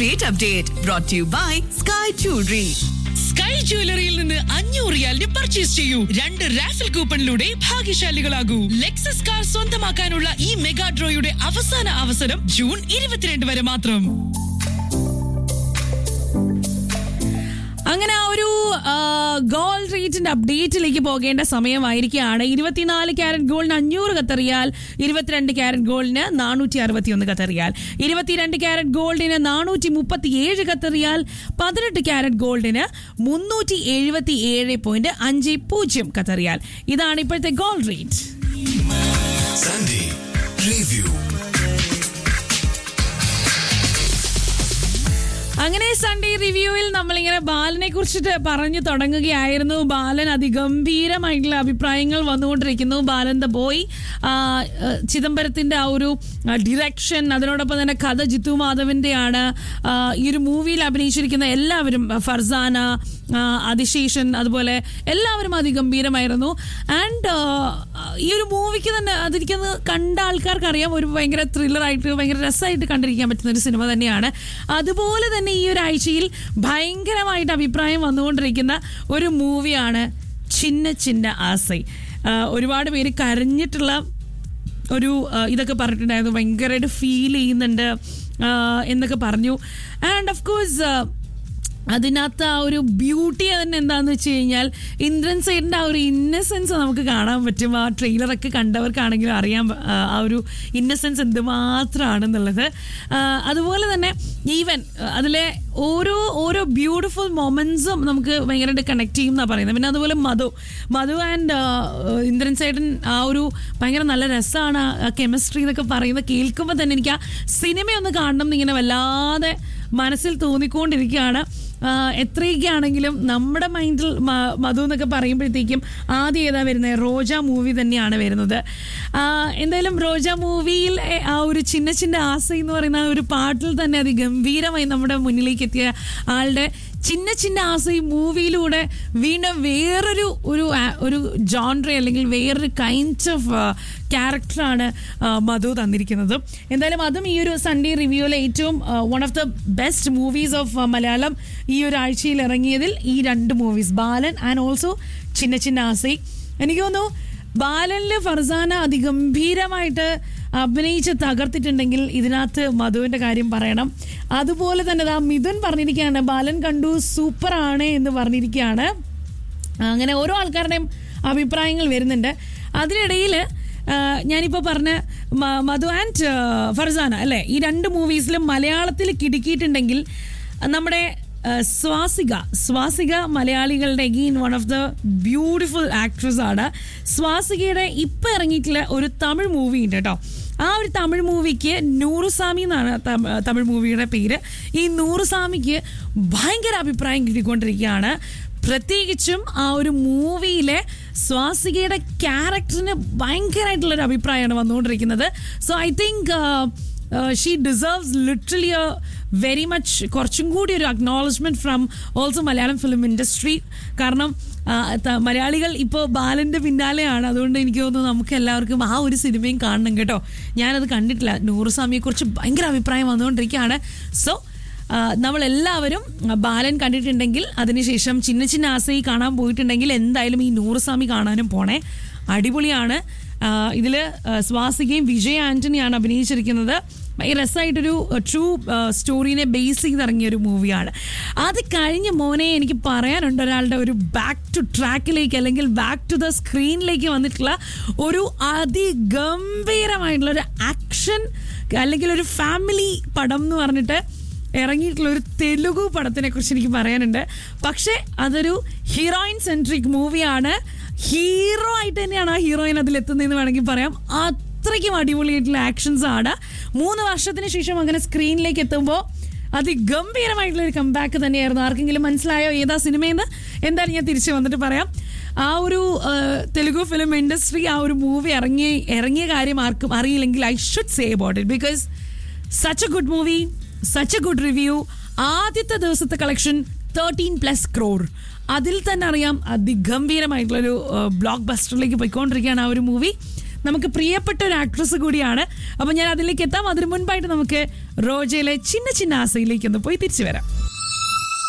rate update brought to you by Sky Jewelry. Sky ജ്വല്ലറിയിൽ നിന്ന് അഞ്ഞൂറ് റിയാലിന് പർച്ചേസ് ചെയ്യൂ രണ്ട് റാഫൽ കൂപ്പണിലൂടെ ഭാഗ്യശാലികളാകൂ ലെക്സസ് കാർ സ്വന്തമാക്കാനുള്ള ഈ മെഗാ ഡ്രോയുടെ അവസാന അവസരം ജൂൺ ഇരുപത്തിരണ്ട് വരെ മാത്രം അങ്ങനെ ആ ഒരു ഗോൾഡ് റേറ്റിന്റെ അപ്ഡേറ്റിലേക്ക് പോകേണ്ട സമയമായിരിക്കുകയാണ് ഇരുപത്തിനാല് ക്യാരറ്റ് ഗോൾഡിന് അഞ്ഞൂറ് കത്തറിയാൽ ഇരുപത്തിരണ്ട് ക്യാരറ്റ് ഗോൾഡിന് നാനൂറ്റി അറുപത്തി ഒന്ന് കത്തറിയാൽ ഇരുപത്തിരണ്ട് ക്യാരറ്റ് ഗോൾഡിന് നാനൂറ്റി മുപ്പത്തി ഏഴ് കത്തറിയാൽ പതിനെട്ട് ക്യാരറ്റ് ഗോൾഡിന് മുന്നൂറ്റി എഴുപത്തി ഏഴ് പോയിന്റ് അഞ്ച് പൂജ്യം കത്തറിയാൽ ഇതാണ് ഇപ്പോഴത്തെ ഗോൾഡ് റേറ്റ് Sunday Review. അങ്ങനെ സൺഡേ റിവ്യൂവിൽ നമ്മളിങ്ങനെ ബാലനെ കുറിച്ചിട്ട് പറഞ്ഞു തുടങ്ങുകയായിരുന്നു ബാലൻ അതിഗംഭീരമായിട്ടുള്ള അഭിപ്രായങ്ങൾ വന്നുകൊണ്ടിരിക്കുന്നു ബാലൻ ദ ബോയ് ആ, ആ, ചിദംബരത്തിന്റെ ആ ഒരു ഡിറക്ഷൻ അതിനോടൊപ്പം തന്നെ കഥ ജിത്തു മാധവന്റെയാണ് ആ, ഈ ഒരു മൂവിയിൽ അഭിനയിച്ചിരിക്കുന്ന എല്ലാവരും ഫർസാന ആ, അതിശേഷൻ അതുപോലെ എല്ലാവരും അതിഗംഭീരമായിരുന്നു ആൻഡ് ഈ ഒരു മൂവിക്ക് തന്നെ അതിരിക്കുന്നത് കണ്ട ആൾക്കാർക്ക് അറിയാം ഒരു ഭയങ്കര ത്രില്ലറായിട്ട് ഭയങ്കര രസമായിട്ട് കണ്ടിരിക്കാൻ പറ്റുന്ന ഒരു സിനിമ തന്നെയാണ് അതുപോലെ തന്നെ ഈ ഒരു ആഴ്ചയിൽ ഭയങ്കരമായിട്ട് അഭിപ്രായം വന്നുകൊണ്ടിരിക്കുന്ന ഒരു മൂവിയാണ് ചിന്ന ചിന്ന ആസൈ ആ, ഒരുപാട് പേര് കരഞ്ഞിട്ടുള്ള ഒരു ആ, ഇതൊക്കെ പറഞ്ഞിട്ടുണ്ടായിരുന്നു ഭയങ്കരമായിട്ട് ഫീൽ ചെയ്യുന്നുണ്ട് ആ, എന്നൊക്കെ പറഞ്ഞു ആൻഡ് ഓഫ് കോഴ്സ് അതിനകത്ത് ആ ഒരു ബ്യൂട്ടി തന്നെ എന്താന്ന് വെച്ച് കഴിഞ്ഞാൽ ഇന്ദ്രൻ സൈഡിന്റെ ആ ഒരു ഇന്നസെൻസ് നമുക്ക് കാണാൻ പറ്റും ആ ട്രെയിലറൊക്കെ കണ്ടവർക്കാണെങ്കിലും അറിയാൻ പ- ആ ആ ഒരു ഇന്നസെൻസ് എന്തുമാത്രമാണെന്നുള്ളത് ആ, അതുപോലെ തന്നെ ഈവൻ അതിലെ ഓരോ ഓരോ ബ്യൂട്ടിഫുൾ മൊമെന്റ്സും നമുക്ക് ഭയങ്കരമായിട്ട് കണക്ട് ചെയ്യും എന്നാണ് പറയുന്നത് പിന്നെ അതുപോലെ മധു മധു ആൻഡ് ഇന്ദ്രൻ സൈഡൻ ആ ഒരു ഭയങ്കര നല്ല രസമാണ് ആ കെമിസ്ട്രി എന്നൊക്കെ പറയുന്നത് കേൾക്കുമ്പോൾ തന്നെ എനിക്ക് ആ സിനിമയൊന്ന് കാണണം എന്നിങ്ങനെ വല്ലാതെ മനസ്സിൽ തോന്നിക്കൊണ്ടിരിക്കുകയാണ് ആ, എത്രയൊക്കെ ആണെങ്കിലും നമ്മുടെ മൈൻഡിൽ മ- മധു എന്നൊക്കെ പറയുമ്പോഴത്തേക്കും ആദ്യം ഏതാ വരുന്നത് റോജ മൂവി തന്നെയാണ് വരുന്നത് ആ, എന്തായാലും റോജ മൂവിയിൽ ആ ഒരു ചിന്ന ചിന്ന ആസ എന്ന് പറയുന്ന ആ ഒരു പാട്ടിൽ തന്നെ അതിഗംഭീരമായി നമ്മുടെ മുന്നിലേക്ക് എത്തിയ ആളുടെ ചിന്ന ചിന്ന ആസ ഈ മൂവിയിലൂടെ വീണ്ടും വേറൊരു ഒരു ആ- ഒരു ജോൺറ അല്ലെങ്കിൽ വേറൊരു കൈൻഡ് ഓഫ് ക്യാരക്ടറാണ് മധു തന്നിരിക്കുന്നത് എന്തായാലും അതും ഈ ഒരു സൺഡേ റിവ്യൂവിലെ ഏറ്റവും one of the best movies of Malayalam ഈ ഒരു ആഴ്ചയിൽ ഇറങ്ങിയതിൽ ഈ രണ്ട് movies Balan and also Chinna Chinna Aasai എനിക്ക് തോന്നുന്നു ബാലനില് ഫർസാന അതിഗംഭീരമായിട്ട് അഭിനയിച്ച് തകർത്തിട്ടുണ്ടെങ്കിൽ ഇതിനകത്ത് മധുവിന്റെ കാര്യം പറയണം അതുപോലെ തന്നെ ദാ മിഥുൻ പറഞ്ഞിരിക്കുകയാണ് ബാലൻ കണ്ടു സൂപ്പർ ആണ് എന്ന് പറഞ്ഞിരിക്കുകയാണ് അങ്ങനെ ഓരോ ആൾക്കാരുടെയും അഭിപ്രായങ്ങൾ വരുന്നുണ്ട് അതിനിടയിൽ ഞാനിപ്പോൾ പറഞ്ഞ മ- മധു ആൻഡ് ഫർസാന അല്ലേ ഈ രണ്ട് മൂവീസിലും മലയാളത്തിൽ കിടുക്കിയിട്ടുണ്ടെങ്കിൽ നമ്മുടെ ആ, സ്വാസിക സ്വാസിക മലയാളികളുടെ again one of the beautiful actress ആണ് സ്വാസികയുടെ ഇപ്പം ഇറങ്ങിയിട്ടുള്ള ഒരു തമിഴ് മൂവി ഉണ്ട് കേട്ടോ ആ ഒരു തമിഴ് മൂവിക്ക് നൂറുസ്വാമി എന്നാണ് തമ- തമിഴ് മൂവിയുടെ പേര് ഈ നൂറുസ്വാമിക്ക് ഭയങ്കര അഭിപ്രായം കിട്ടിക്കൊണ്ടിരിക്കുകയാണ് പ്രത്യേകിച്ചും ആ ഒരു മൂവിയിലെ സ്വാസികയുടെ ക്യാരക്ടറിന് ഭയങ്കരമായിട്ടുള്ളൊരു അഭിപ്രായമാണ് വന്നുകൊണ്ടിരിക്കുന്നത് so I think she deserves literally very much കുറച്ചും കൂടി ഒരു acknowledgement from also Malayalam film industry കാരണം ആ, ത- മലയാളികൾ ഇപ്പോൾ ബാലന്റെ പിന്നാലെയാണ് അതുകൊണ്ട് എനിക്ക് തോന്നുന്നു നമുക്ക് എല്ലാവർക്കും ആ ഒരു സിനിമയും കാണണം കേട്ടോ ഞാനത് കണ്ടിട്ടില്ല നൂറുസ്വാമിയെ കുറിച്ച് ഭയങ്കര അഭിപ്രായം വന്നുകൊണ്ടിരിക്കുകയാണ് സോ നമ്മൾ എല്ലാവരും ബാലൻ കണ്ടിട്ടുണ്ടെങ്കിൽ അതിനുശേഷം ചിന്ന ചിന്ന ആസയി കാണാൻ പോയിട്ടുണ്ടെങ്കിൽ എന്തായാലും ഈ നൂറുസ്വാമി കാണാനും പോണേ അടിപൊളിയാണ് ഇതിൽ സ്വാസികയും വിജയ് ആന്റണിയാണ് അഭിനയിച്ചിരിക്കുന്നത് ഭയങ്കര രസമായിട്ടൊരു ട്രൂ സ്റ്റോറീനെ ബേസ് ചെയ്തിറങ്ങിയ ഒരു മൂവിയാണ് അത് കഴിഞ്ഞ് മോനെ എനിക്ക് പറയാനുണ്ട് ഒരാളുടെ ഒരു ബാക്ക് ടു ട്രാക്കിലേക്ക് അല്ലെങ്കിൽ ബാക്ക് ടു ദ സ്ക്രീനിലേക്ക് വന്നിട്ടുള്ള ഒരു അതിഗംഭീരമായിട്ടുള്ള ഒരു ആക്ഷൻ അല്ലെങ്കിൽ ഒരു ഫാമിലി പടം എന്ന് പറഞ്ഞിട്ട് ഇറങ്ങിയിട്ടുള്ള ഒരു തെലുഗു പടത്തിനെ കുറിച്ച് എനിക്ക് പറയാനുണ്ട് പക്ഷേ അതൊരു ഹീറോയിൻ സെൻട്രിക് മൂവിയാണ് ഹീറോ ആയിട്ട് തന്നെയാണ് ആ ഹീറോയിൻ അതിലെത്തുന്നതെന്ന് വേണമെങ്കിൽ പറയാം അത്രയ്ക്കും അടിപൊളിയായിട്ടുള്ള ആക്ഷൻസ് ആണ് മൂന്ന് വർഷത്തിന് ശേഷം അങ്ങനെ സ്ക്രീനിലേക്ക് എത്തുമ്പോൾ അതിഗംഭീരമായിട്ടുള്ള ഒരു കംബാക്ക് തന്നെയായിരുന്നു ആർക്കെങ്കിലും മനസ്സിലായോ ഏതാ സിനിമയെന്ന് എന്തായാലും ഞാൻ തിരിച്ചു വന്നിട്ട് പറയാം ആ ഒരു ആ, തെലുഗു ഫിലിം ഇൻഡസ്ട്രി ആ ഒരു മൂവി ഇറങ്ങിയ ഇറങ്ങിയ കാര്യം ആർക്കും അറിയില്ലെങ്കിൽ I should say about it because such a good movie such a good review ആദ്യത്തെ ദിവസത്തെ കളക്ഷൻ തേർട്ടീൻ പ്ലസ് ക്രോർ അതിൽ തന്നെ അറിയാം അതിഗംഭീരമായിട്ടുള്ളൊരു ബ്ലോക്ക് ബസ്റ്ററിലേക്ക് പോയിക്കൊണ്ടിരിക്കുകയാണ് ആ ഒരു മൂവി നമുക്ക് പ്രിയപ്പെട്ട ഒരു ആക്ട്രസ് കൂടിയാണ് അപ്പം ഞാൻ അതിലേക്ക് എത്താം അതിന് മുൻപായിട്ട് നമുക്ക് റോജയിലെ ചിന്ന ചിന്ന ആസയിലേക്ക് ഒന്ന് പോയി തിരിച്ചു വരാം